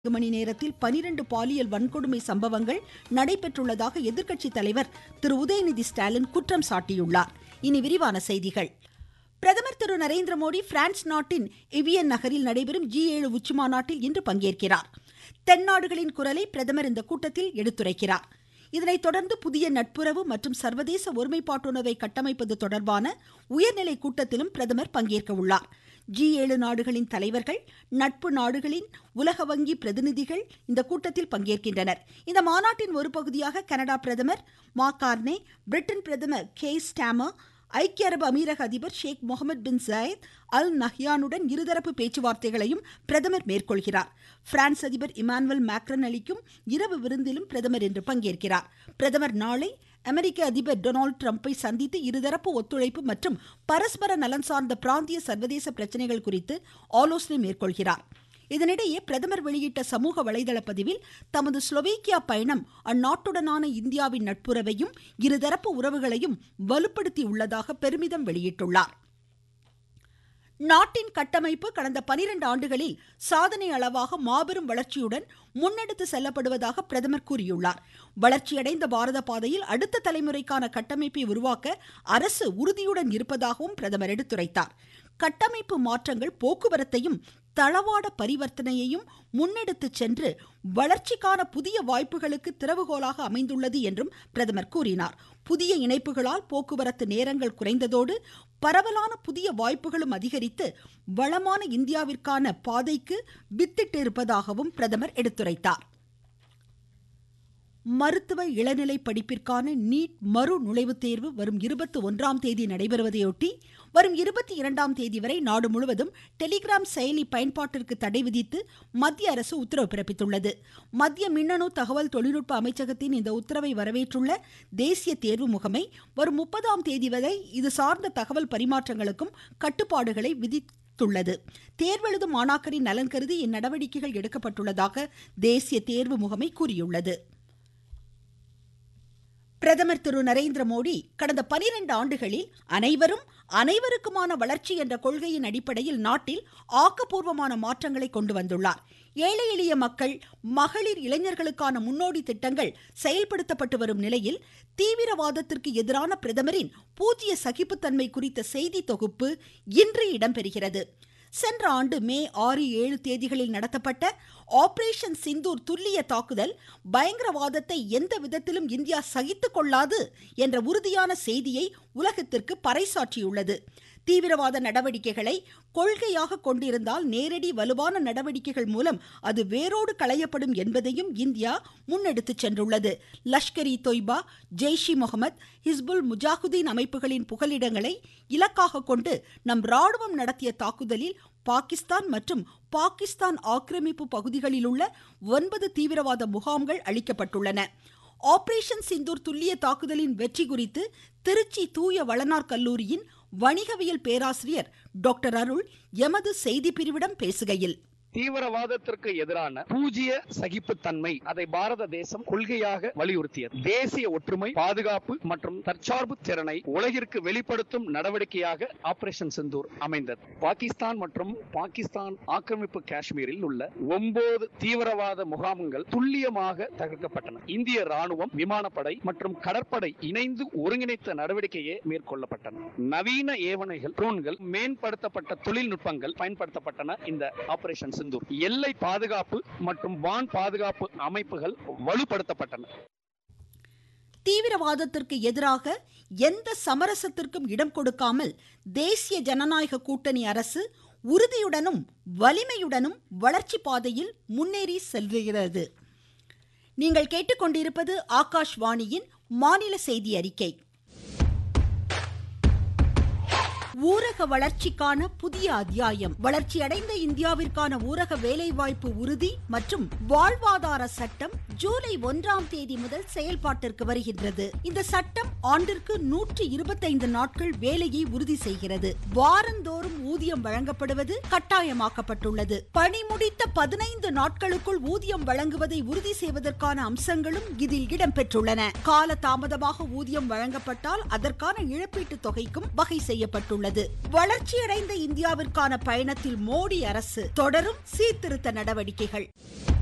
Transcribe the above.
மணி நேரத்தில் பனிரெண்டு பாலியல் வன்கொடுமை சம்பவங்கள் நடைபெற்றுள்ளதாக எதிர்க்கட்சித் தலைவர் திரு உதயநிதி ஸ்டாலின் குற்றம் சாட்டியுள்ளார் இனி விரிவான செய்திகள் பிரதமர் திரு நரேந்திர மோடி பிரான்ஸ் நாட்டின் எவியன் நகரில் நடைபெறும் ஜி ஏழு உச்சிமாநாட்டில் இன்று பங்கேற்கிறார் தென்னாடுகளின் குரலை பிரதமர் இந்த கூட்டத்தில் எடுத்துரைக்கிறார் இதனைத் தொடர்ந்து புதிய நட்புறவு மற்றும் சர்வதேச ஒருமைப்பாட்டுணர்வை கட்டமைப்பது தொடர்பான உயர்நிலை கூட்டத்திலும் பிரதமர் பங்கேற்க உள்ளார் ஜி ஏழு நாடுகளின் தலைவர்கள் நட்பு நாடுகளின் உலக வங்கி பிரதிநிதிகள் இந்த கூட்டத்தில் பங்கேற்கின்றனர் இந்த மாநாட்டின் ஒரு பகுதியாக கனடா பிரதமர் மாகார்னே பிரிட்டன் பிரதமர் கே ஸ்டாமர் ஐக்கிய அரபு அமீரக அதிபர் ஷேக் முகமது பின் ஜாயத் அல் நஹ்யானுடன் இருதரப்பு பேச்சுவார்த்தைகளையும் பிரதமர் மேற்கொள்கிறார் பிரான்ஸ் அதிபர் இமானுவல் மேக்ரன் அளிக்கும் இரவு விருந்திலும் பிரதமர் இன்று பங்கேற்கிறார் பிரதமர் நாளை அமெரிக்க அதிபர் டொனால்டு டிரம்பை சந்தித்து இருதரப்பு ஒத்துழைப்பு மற்றும் பரஸ்பர நலன் சார்ந்த பிராந்திய சர்வதேச பிரச்சனைகள் குறித்து ஆலோசனை மேற்கொள்கிறார் இதனிடையே பிரதமர் வெளியிட்ட சமூக வலைதள பதிவில் தமது ஸ்லோவேக்கியா பயணம் அந்நாட்டுடனான இந்தியாவின் நட்புறவையும் இருதரப்பு உறவுகளையும் வலுப்படுத்தி உள்ளதாக பெருமிதம் வெளியிட்டுள்ளார் நாட்டின் கட்டமைப்பு கடந்த பனிரெண்டு ஆண்டுகளில் சாதனை அளவாக மாபெரும் வளர்ச்சியுடன் முன்னெடுத்து செல்லப்படுவதாக பிரதமர் கூறியுள்ளார் வளர்ச்சியடைந்த பாரத பாதையில் அடுத்த தலைமுறைக்கான கட்டமைப்பை உருவாக்க அரசு உறுதியுடன் இருப்பதாகவும் பிரதமர் எடுத்துரைத்தார் கட்டமைப்பு மாற்றங்கள் போக்குவரத்தையும் தளவாட பரிவர்த்தனையையும் முன்னெடுத்து சென்று வளர்ச்சிக்கான புதிய வாய்ப்புகளுக்கு திறவுகோலாக அமைந்துள்ளது என்றும் பிரதமர் கூறினார் புதிய இணைப்புகளால் போக்குவரத்து நேரங்கள் குறைந்ததோடு பரவலான புதிய வாய்ப்புகளும் அதிகரித்து வளமான இந்தியாவிற்கான பாதைக்கு வித்திட்டு இருப்பதாகவும் பிரதமர் எடுத்துரைத்தார் மருத்துவ இளநிலை படிப்பிற்கான நீட் மறு நுழைவுத் தேர்வு வரும் இருபத்தி ஒன்றாம் தேதி நடைபெறுவதையொட்டி வரும் இருபத்தி இரண்டாம் தேதி வரை நாடு முழுவதும் டெலிகிராம் செயலி பயன்பாட்டிற்கு தடை விதித்து மத்திய அரசு உத்தரவு பிறப்பித்துள்ளது மத்திய மின்னணு தகவல் தொழில்நுட்ப அமைச்சகத்தின் இந்த உத்தரவை வரவேற்றுள்ள தேசிய தேர்வு முகமை வரும் முப்பதாம் தேதி வரை இது சார்ந்த தகவல் பரிமாற்றங்களுக்கும் கட்டுப்பாடுகளை விதித்துள்ளது தேர்வெழுதும் மாணாக்கரின் நலன் கருதி இந்நடவடிக்கைகள் எடுக்கப்பட்டுள்ளதாக தேசிய தேர்வு முகமை கூறியுள்ளது பிரதமர் திரு நரேந்திர மோடி கடந்த பனிரெண்டு ஆண்டுகளில் அனைவரும் அனைவருக்குமான வளர்ச்சி என்ற கொள்கையின் அடிப்படையில் நாட்டில் ஆக்கப்பூர்வமான மாற்றங்களை கொண்டு வந்துள்ளார் ஏழை எளிய மக்கள் மகளிர் இளைஞர்களுக்கான முன்னோடி திட்டங்கள் செயல்படுத்தப்பட்டு வரும் நிலையில் தீவிரவாதத்திற்கு எதிரான பிரதமரின் பூஜ்ய சகிப்புத்தன்மை குறித்த செய்தி தொகுப்பு இன்று இடம்பெறுகிறது சென்ற ஆண்டு மே ஆறு ஏழு தேதிகளில் நடத்தப்பட்ட ஆபரேஷன் சிந்தூர் துல்லிய தாக்குதல் பயங்கரவாதத்தை எந்த விதத்திலும் இந்தியா சகித்துக் கொள்ளாது என்ற உறுதியான செய்தியை உலகத்திற்கு பறைசாற்றியுள்ளது தீவிரவாத நடவடிக்கைகளை கொள்கையாக கொண்டிருந்தால் நேரடி வலுவான நடவடிக்கைகள் மூலம் அது வேரோடு களையப்படும் என்பதையும் இந்தியா முன்னெடுத்துச் சென்றுள்ளது லஷ்கர் இ தொய்பா ஜெய்ஷ் இ முகமது ஹிஸ்புல் முஜாஹுதீன் அமைப்புகளின் புகலிடங்களை இலக்காக கொண்டு நம் ராணுவம் நடத்திய தாக்குதலில் பாகிஸ்தான் மற்றும் பாகிஸ்தான் ஆக்கிரமிப்பு பகுதிகளில் உள்ள ஒன்பது தீவிரவாத முகாம்கள் அளிக்கப்பட்டுள்ளன ஆபரேஷன் சிந்தூர் துல்லிய தாக்குதலின் வெற்றி குறித்து திருச்சி தூய வளனார் கல்லூரியின் வணிகவியல் பேராசிரியர் டாக்டர் அருள் எமது செய்தி பிரிவிடம் பேசுகையில் தீவிரவாதத்திற்கு எதிரான பூஜ்ய சகிப்புத்தன்மை அதை பாரத தேசம் கொள்கையாக வலியுறுத்தியது தேசிய ஒற்றுமை பாதுகாப்பு மற்றும் தற்சார்பு திறனை உலகிற்கு வெளிப்படுத்தும் நடவடிக்கையாக ஆபரேஷன் சிந்தூர் அமைந்தது பாகிஸ்தான் மற்றும் பாகிஸ்தான் ஆக்கிரமிப்பு காஷ்மீரில் உள்ள ஒன்பது தீவிரவாத முகாம்கள் துல்லியமாக தகர்க்கப்பட்டன இந்திய ராணுவம் விமானப்படை மற்றும் கடற்படை இணைந்து ஒருங்கிணைத்த நடவடிக்கையே மேற்கொள்ளப்பட்டன நவீன ஏவனைகள் ட்ரோன்கள் மேம்படுத்தப்பட்ட தொழில்நுட்பங்கள் பயன்படுத்தப்பட்டன இந்த ஆபரேஷன் சிந்தூர் எல்லை பாதுகாப்பு மற்றும் வான் பாதுகாப்பு அமைப்புகள் வலுப்படுத்தப்பட்டன தீவிரவாதத்திற்கு எதிராக எந்த சமரசத்திற்கும் இடம் கொடுக்காமல் தேசிய ஜனநாயக கூட்டணி அரசு உறுதியுடனும் வலிமையுடனும் வளர்ச்சி பாதையில் முன்னேறி செல்கிறது நீங்கள் கேட்டுக்கொண்டிருப்பது ஆகாஷ்வாணியின் மாநில செய்தி அறிக்கை ஊரக வளர்ச்சிக்கான புதிய அத்தியாயம் வளர்ச்சியடைந்த இந்தியாவிற்கான ஊரக வேலைவாய்ப்பு உறுதி மற்றும் வாழ்வாதார சட்டம் ஜூலை ஒன்றாம் தேதி முதல் செயல்பாட்டிற்கு வருகின்றது இந்த சட்டம் ஆண்டிற்கு நூற்றி இருபத்தைந்து நாட்கள் வேலையை உறுதி செய்கிறது வாரந்தோறும் ஊதியம் வழங்கப்படுவது கட்டாயமாக்கப்பட்டுள்ளது பணி முடித்த பதினைந்து நாட்களுக்குள் ஊதியம் வழங்குவதை உறுதி செய்வதற்கான அம்சங்களும் இதில் இடம்பெற்றுள்ளன கால தாமதமாக ஊதியம் வழங்கப்பட்டால் அதற்கான இழப்பீட்டு தொகைக்கும் வகை செய்யப்பட்டுள்ளது உள்ளது வளர்ச்சியடைந்த இந்தியாவிற்கான பயணத்தில் மோடி அரசு தொடரும் சீர்திருத்த நடவடிக்கைகள்